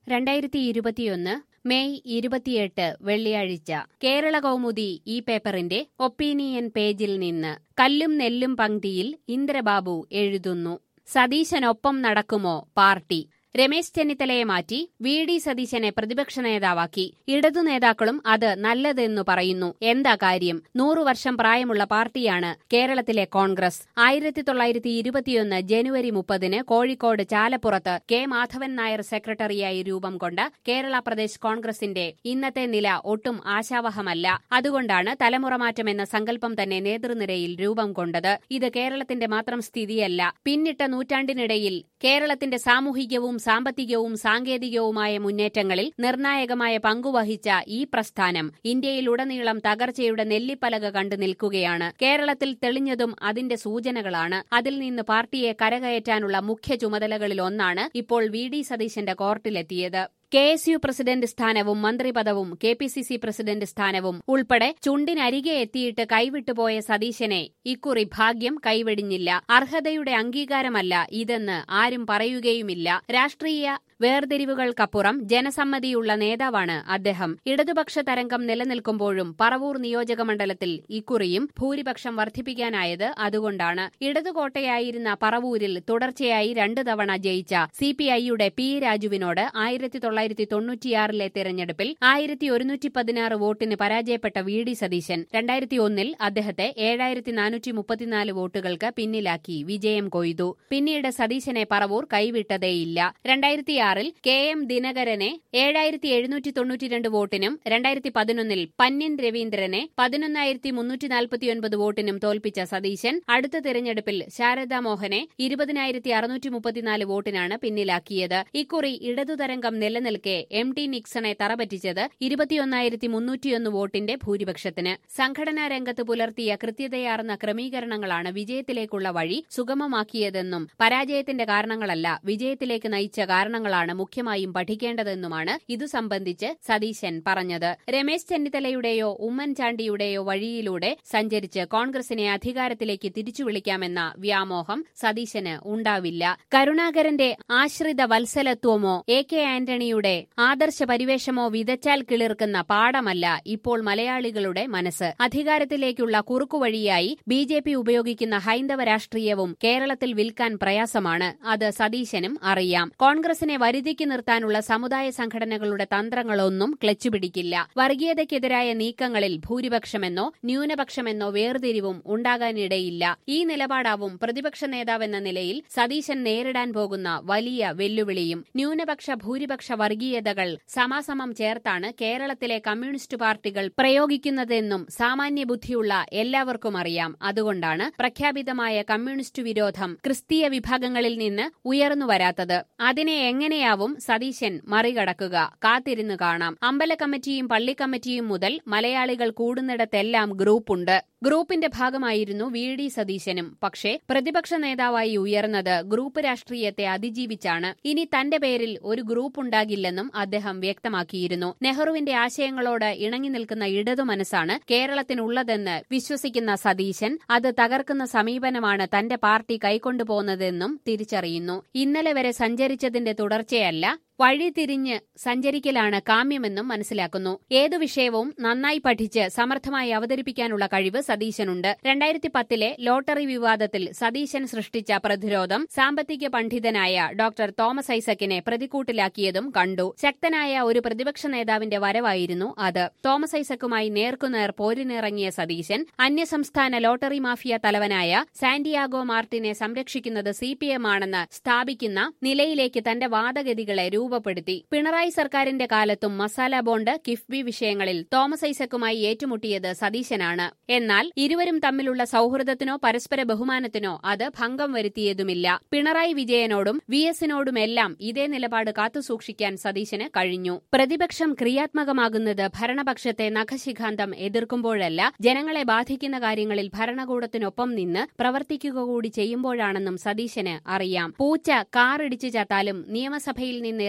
രണ്ടായിരത്തി ഇരുപത്തിയൊന്ന് മെയ് ഇരുപത്തിയെട്ട് വെള്ളിയാഴ്ച കേരള കൗമുദി ഈ പേപ്പറിന്റെ ഒപ്പീനിയൻ പേജിൽ നിന്ന് കല്ലും നെല്ലും പങ്ക്തിയിൽ ഇന്ദ്രബാബു എഴുതുന്നു സതീശനൊപ്പം നടക്കുമോ പാർട്ടി രമേശ് ചെന്നിത്തലയെ മാറ്റി വി ഡി സതീശനെ പ്രതിപക്ഷ നേതാവാക്കി ഇടതു നേതാക്കളും അത് നല്ലതെന്നു പറയുന്നു എന്താ കാര്യം നൂറു വർഷം പ്രായമുള്ള പാർട്ടിയാണ് കേരളത്തിലെ കോൺഗ്രസ് ആയിരത്തി തൊള്ളായിരത്തി ഇരുപത്തിയൊന്ന് ജനുവരി മുപ്പതിന് കോഴിക്കോട് ചാലപ്പുറത്ത് കെ മാധവൻ നായർ സെക്രട്ടറിയായി രൂപം കൊണ്ട കേരള പ്രദേശ് കോൺഗ്രസിന്റെ ഇന്നത്തെ നില ഒട്ടും ആശാവഹമല്ല അതുകൊണ്ടാണ് തലമുറമാറ്റം എന്ന സങ്കല്പം തന്നെ നേതൃനിരയിൽ രൂപം കൊണ്ടത് ഇത് കേരളത്തിന്റെ മാത്രം സ്ഥിതിയല്ല പിന്നിട്ട നൂറ്റാണ്ടിനിടയിൽ കേരളത്തിന്റെ സാമൂഹികവും സാമ്പത്തികവും സാങ്കേതികവുമായ മുന്നേറ്റങ്ങളിൽ നിർണായകമായ പങ്കുവഹിച്ച ഈ പ്രസ്ഥാനം ഇന്ത്യയിലുടനീളം തകർച്ചയുടെ നെല്ലിപ്പലക കണ്ടു നിൽക്കുകയാണ് കേരളത്തിൽ തെളിഞ്ഞതും അതിന്റെ സൂചനകളാണ് അതിൽ നിന്ന് പാർട്ടിയെ കരകയറ്റാനുള്ള മുഖ്യ ചുമതലകളിലൊന്നാണ് ഇപ്പോൾ വി ഡി സതീശന്റെ കോർട്ടിലെത്തിയത് കെ എസ് യു പ്രസിഡന്റ് സ്ഥാനവും മന്ത്രിപദവും K P C C president സ്ഥാനവും ഉൾപ്പെടെ ചുണ്ടിനരികെ എത്തിയിട്ട് കൈവിട്ടുപോയ സതീശനെ ഇക്കുറി ഭാഗ്യം കൈവെടിഞ്ഞില്ല അർഹതയുടെ അംഗീകാരമല്ല ഇതെന്ന് ആരും പറയുകയുമില്ല രാഷ്ട്രീയ വേർതിരിവുകൾക്കപ്പുറം ജനസമ്മതിയുള്ള നേതാവാണ് അദ്ദേഹം ഇടതുപക്ഷ തരംഗം നിലനിൽക്കുമ്പോഴും പറവൂർ നിയോജക മണ്ഡലത്തിൽ ഇക്കുറിയും ഭൂരിപക്ഷം വർദ്ധിപ്പിക്കാനായത് അതുകൊണ്ടാണ് ഇടതുകോട്ടയായിരുന്ന പറവൂരിൽ തുടർച്ചയായി രണ്ടു തവണ ജയിച്ച സിപിഐയുടെ പി രാജുവിനോട് ആയിരത്തി തൊള്ളായിരത്തി തൊണ്ണൂറ്റിയാറിലെ തെരഞ്ഞെടുപ്പിൽ ആയിരത്തി ഒരുന്നൂറ്റി പതിനാറ് വോട്ടിന് പരാജയപ്പെട്ട വി ഡി സതീശൻ രണ്ടായിരത്തി ഒന്നിൽ അദ്ദേഹത്തെ ഏഴായിരത്തി നാനൂറ്റി മുപ്പത്തിനാല് വോട്ടുകൾക്ക് പിന്നിലാക്കി വിജയം കൊയ്തു പിന്നീട് സതീശനെ പറവൂർ കൈവിട്ടതേയില്ല രണ്ടായിരത്തിയാറിൽ കെ എം ദിനകരനെ ഏഴായിരത്തി എഴുന്നൂറ്റി തൊണ്ണൂറ്റിരണ്ട് വോട്ടിനും രണ്ടായിരത്തി പതിനൊന്നിൽ പന്യൻ രവീന്ദ്രനെ പതിനൊന്നായിരത്തി മുന്നൂറ്റി നാൽപ്പത്തിയൊൻപത് വോട്ടിനും തോൽപ്പിച്ച സതീശൻ അടുത്ത തെരഞ്ഞെടുപ്പിൽ ശാരദാ മോഹനെ ഇരുപതിനായിരത്തി അറുന്നൂറ്റി മുപ്പത്തിനാല് വോട്ടിനാണ് പിന്നിലാക്കിയത് ഇക്കുറി ഇടതുതരംഗം നിലനിൽക്കെ എം ടി നിക്സണെ തറപറ്റിച്ചത് ഇരുപത്തിയൊന്നായിരത്തി മുന്നൂറ്റിയൊന്ന് വോട്ടിന്റെ ഭൂരിപക്ഷത്തിന് സംഘടനാ രംഗത്ത് പുലർത്തിയ കൃത്യതയാർന്ന ക്രമീകരണങ്ങളാണ് വിജയത്തിലേക്കുള്ള വഴി സുഗമമാക്കിയതെന്നും പരാജയത്തിന്റെ കാരണങ്ങളല്ല വിജയത്തിലേക്ക് നയിച്ച കാരണങ്ങളാണ് മുഖ്യമായും പഠിക്കേണ്ടതെന്നുമാണ് ഇതു സംബന്ധിച്ച് സതീശൻ പറഞ്ഞത് രമേശ് ചെന്നിത്തലയുടെയോ ഉമ്മൻചാണ്ടിയുടെയോ വഴിയിലൂടെ സഞ്ചരിച്ച് കോൺഗ്രസിനെ അധികാരത്തിലേക്ക് തിരിച്ചു വിളിക്കാമെന്ന വ്യാമോഹം സതീശന് ഉണ്ടാവില്ല കരുണാകരന്റെ ആശ്രിത വത്സലത്വമോ എ കെ ആന്റണിയുടെ ആദർശ പരിവേഷമോ വിതച്ചാൽ കിളിർക്കുന്ന പാടമല്ല ഇപ്പോൾ മലയാളികളുടെ മനസ്സ് അധികാരത്തിലേക്കുള്ള കുറുക്കുവഴിയായി ബി ജെ പി ഉപയോഗിക്കുന്ന ഹൈന്ദവ രാഷ്ട്രീയവും കേരളത്തിൽ വിൽക്കാൻ പ്രയാസമാണ് അത് സതീശനും അറിയാം കോൺഗ്രസിനെ വരുതിക്ക് നിർത്താനുള്ള സമുദായ സംഘടനകളുടെ തന്ത്രങ്ങളൊന്നും ക്ലച്ചു പിടിക്കില്ല വർഗീയതയ്ക്കെതിരായ നീക്കങ്ങളിൽ ഭൂരിപക്ഷമെന്നോ ന്യൂനപക്ഷമെന്നോ വേർതിരിവും ഉണ്ടാകാനിടയില്ല ഈ നിലപാടാവും പ്രതിപക്ഷ നേതാവെന്ന നിലയിൽ സതീശൻ നേരിടാൻ പോകുന്ന വലിയ വെല്ലുവിളിയും ന്യൂനപക്ഷ ഭൂരിപക്ഷ വർഗീയതകൾ സമാസമം ചേർത്താണ് കേരളത്തിലെ കമ്മ്യൂണിസ്റ്റ് പാർട്ടികൾ പ്രയോഗിക്കുന്നതെന്നും സാമാന്യ ബുദ്ധിയുള്ള എല്ലാവർക്കും അറിയാം അതുകൊണ്ടാണ് പ്രഖ്യാപിതമായ കമ്മ്യൂണിസ്റ്റ് വിരോധം ക്രിസ്തീയ വിഭാഗങ്ങളിൽ നിന്ന് ഉയർന്നു വരാത്തത് അതിനെ എങ്ങനെയാവും സതീശൻ മറികടക്കുക കാത്തിരുന്ന് കാണാം അമ്പല കമ്മിറ്റിയും പള്ളി കമ്മിറ്റിയും മുതൽ മലയാളികൾ കൂടുന്നിടത്തെല്ലാം ഗ്രൂപ്പുണ്ട് ഗ്രൂപ്പിന്റെ ഭാഗമായിരുന്നു വി ഡി സതീശനും പക്ഷേ പ്രതിപക്ഷ നേതാവായി ഉയർന്നത് ഗ്രൂപ്പ് രാഷ്ട്രീയത്തെ അതിജീവിച്ചാണ് ഇനി തന്റെ പേരിൽ ഒരു ഗ്രൂപ്പ് ഉണ്ടാകില്ലെന്നും അദ്ദേഹം വ്യക്തമാക്കിയിരുന്നു നെഹ്റുവിന്റെ ആശയങ്ങളോട് ഇണങ്ങി നിൽക്കുന്ന ഇടതു മനസ്സാണ് കേരളത്തിനുള്ളതെന്ന് വിശ്വസിക്കുന്ന സതീശൻ അത് തകർക്കുന്ന സമീപനമാണ് തന്റെ പാർട്ടി കൈക്കൊണ്ടുപോകുന്നതെന്നും തിരിച്ചറിയുന്നു ഇന്നലെ വരെ സഞ്ചരിച്ചതിന്റെ തുടർച്ചയല്ല വഴിതിരിഞ്ഞ് സഞ്ചരിക്കലാണ് കാമ്യമെന്നും മനസ്സിലാക്കുന്നു ഏതു വിഷയവും നന്നായി പഠിച്ച് സമർത്ഥമായി അവതരിപ്പിക്കാനുള്ള കഴിവ് സതീശനുണ്ട് രണ്ടായിരത്തി പത്തിലെ ലോട്ടറി വിവാദത്തിൽ സതീശൻ സൃഷ്ടിച്ച പ്രതിരോധം സാമ്പത്തിക പണ്ഡിതനായ ഡോക്ടർ തോമസ് ഐസക്കിനെ പ്രതിക്കൂട്ടിലാക്കിയതും കണ്ടു ശക്തനായ ഒരു പ്രതിപക്ഷ നേതാവിന്റെ വരവായിരുന്നു അത് തോമസ് ഐസക്കുമായി നേർക്കുനേർ പോരിനിറങ്ങിയ സതീശൻ അന്യസംസ്ഥാന ലോട്ടറി മാഫിയ തലവനായ സാന്റിയാഗോ മാർട്ടിനെ സംരക്ഷിക്കുന്നത് സി പി എം ആണെന്ന് സ്ഥാപിക്കുന്ന നിലയിലേക്ക് തന്റെ വാദഗതികളെ രൂപപ്പെടുത്തി പിണറായി സർക്കാരിന്റെ കാലത്തും മസാല ബോണ്ട് കിഫ്ബി വിഷയങ്ങളിൽ തോമസ് ഐസക്കുമായി ഏറ്റുമുട്ടിയത് സതീശനാണ് എന്നാൽ ഇരുവരും തമ്മിലുള്ള സൌഹൃദത്തിനോ പരസ്പര ബഹുമാനത്തിനോ അത് ഭംഗം വരുത്തിയതുമില്ല പിണറായി വിജയനോടും വി എസിനോടുമെല്ലാം ഇതേ നിലപാട് കാത്തുസൂക്ഷിക്കാൻ സതീശന് കഴിഞ്ഞു പ്രതിപക്ഷം ക്രിയാത്മകമാകുന്നത് ഭരണപക്ഷത്തെ നഖശിഖാന്തം എതിർക്കുമ്പോഴല്ല ജനങ്ങളെ ബാധിക്കുന്ന കാര്യങ്ങളിൽ ഭരണകൂടത്തിനൊപ്പം നിന്ന് പ്രവർത്തിക്കുക കൂടി ചെയ്യുമ്പോഴാണെന്നും സതീശന് അറിയാം പൂച്ച കാറിടിച്ചു ചത്താലും നിയമസഭയിൽ നിന്ന്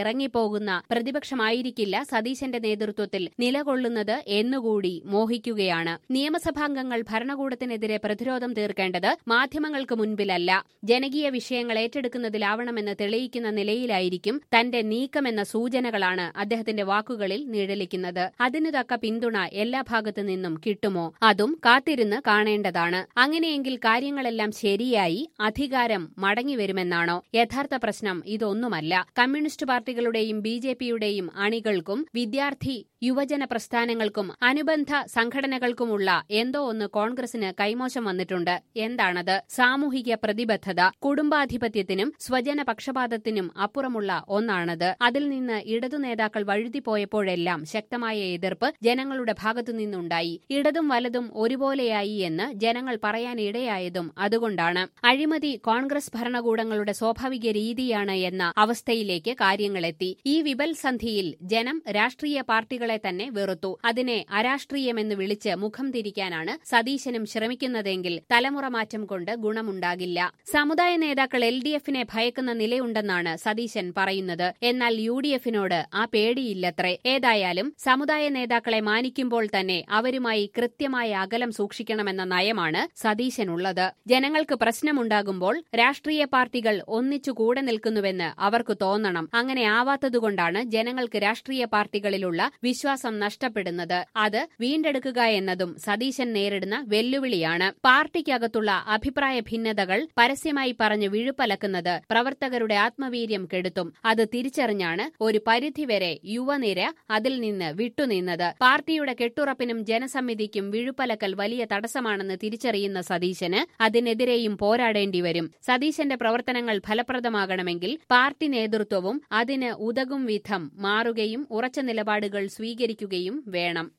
ഇറങ്ങിപ്പോകുന്ന പ്രതിപക്ഷമായിരിക്കില്ല സതീശന്റെ നേതൃത്വത്തിൽ നിലകൊള്ളുന്നത് എന്നുകൂടി മോഹിക്കുകയാണ് നിയമസഭാംഗങ്ങൾ ഭരണകൂടത്തിനെതിരെ പ്രതിരോധം തീർക്കേണ്ടത് മാധ്യമങ്ങൾക്ക് മുൻപിലല്ല ജനകീയ വിഷയങ്ങൾ ഏറ്റെടുക്കുന്നതിലാവണമെന്ന് തെളിയിക്കുന്ന നിലയിലായിരിക്കും തന്റെ നീക്കമെന്ന സൂചനകളാണ് അദ്ദേഹത്തിന്റെ വാക്കുകളിൽ നിഴലിക്കുന്നത് അതിനു തക്ക പിന്തുണ എല്ലാ ഭാഗത്തു നിന്നും കിട്ടുമോ അതും കാത്തിരുന്ന് കാണേണ്ടതാണ് അങ്ങനെയെങ്കിൽ കാര്യങ്ങളെല്ലാം ശരിയായി അധികാരം മടങ്ങിവരുമെന്നാണോ യഥാർത്ഥ പ്രശ്നം ഇതൊന്നുമല്ല കമ്മ്യൂണിസ്റ്റ് പാർട്ടികളുടെയും ബി ജെ പിയുടെയും അണികൾക്കും വിദ്യാർത്ഥി യുവജന പ്രസ്ഥാനങ്ങൾക്കും അനുബന്ധ സംഘടനകൾക്കുമുള്ള എന്തോ ഒന്ന് കോൺഗ്രസിന് കൈമോശം വന്നിട്ടുണ്ട് എന്താണത് സാമൂഹിക പ്രതിബദ്ധത കുടുംബാധിപത്യത്തിനും സ്വജന പക്ഷപാതത്തിനും അപ്പുറമുള്ള ഒന്നാണത് അതിൽ നിന്ന് ഇടതു നേതാക്കൾ വഴുതിപ്പോയപ്പോഴെല്ലാം ശക്തമായ എതിർപ്പ് ജനങ്ങളുടെ ഭാഗത്തുനിന്നുണ്ടായി ഇടതും വലതും ഒരുപോലെയായി എന്ന് ജനങ്ങൾ പറയാനിടയായതും അതുകൊണ്ടാണ് അഴിമതി കോൺഗ്രസ് ഭരണകൂടങ്ങളുടെ സ്വാഭാവിക രീതിയാണ് എന്ന അവസ്ഥയിലേക്ക് കാര്യങ്ങളെത്തി ഈ വിപൽസന്ധിയിൽ ജനം രാഷ്ട്രീയ പാർട്ടികളെ തന്നെ വെറുത്തു അതിനെ അരാഷ്ട്രീയമെന്ന് വിളിച്ച് മുഖം തിരിക്കാനാണ് സതീശനും ശ്രമിക്കുന്നതെങ്കിൽ തലമുറ മാറ്റം കൊണ്ട് ഗുണമുണ്ടാകില്ല സമുദായ നേതാക്കൾ എൽ ഡി എഫിനെ ഭയക്കുന്ന നിലയുണ്ടെന്നാണ് സതീശൻ പറയുന്നത് എന്നാൽ യു ഡി എഫിനോട് ആ പേടിയില്ലത്രേ ഏതായാലും സമുദായ നേതാക്കളെ മാനിക്കുമ്പോൾ തന്നെ അവരുമായി കൃത്യമായ അകലം സൂക്ഷിക്കണമെന്ന നയമാണ് സതീശനുള്ളത് ജനങ്ങൾക്ക് പ്രശ്നമുണ്ടാകുമ്പോൾ രാഷ്ട്രീയ പാർട്ടികൾ ഒന്നിച്ചു കൂടെ നിൽക്കുന്നുവെന്ന് അവർക്ക് തോന്നണം അങ്ങനെ ആവാത്തതുകൊണ്ടാണ് ജനങ്ങൾക്ക് രാഷ്ട്രീയ പാർട്ടികളിലുള്ള വിശ്വാസം നഷ്ടപ്പെടുന്നത് അത് വീണ്ടെടുക്കുക എന്നതും സതീശൻ നേരിടുന്ന വെല്ലുവിളിയാണ് പാർട്ടിക്കകത്തുള്ള അഭിപ്രായ ഭിന്നതകൾ പരസ്യമായി പറഞ്ഞ് വിഴുപ്പലക്കുന്നത് പ്രവർത്തകരുടെ ആത്മവീര്യം കെടുത്തും അത് തിരിച്ചറിഞ്ഞാണ് ഒരു പരിധിവരെ യുവനിര അതിൽ നിന്ന് വിട്ടുനിന്നത് പാർട്ടിയുടെ കെട്ടുറപ്പിനും ജനസമ്മിതിക്കും വിഴുപ്പലക്കൽ വലിയ തടസ്സമാണെന്ന് തിരിച്ചറിയുന്ന സതീശന് അതിനെതിരെയും പോരാടേണ്ടി വരും സതീശന്റെ പ്രവർത്തനങ്ങൾ ഫലപ്രദമാകണമെങ്കിൽ പാർട്ടി നേതൃത്വവും അതിന് ഉതകും വിധം മാറുകയും ഉറച്ച നിലപാടുകൾ സ്വീകരിക്കുകയും വേണം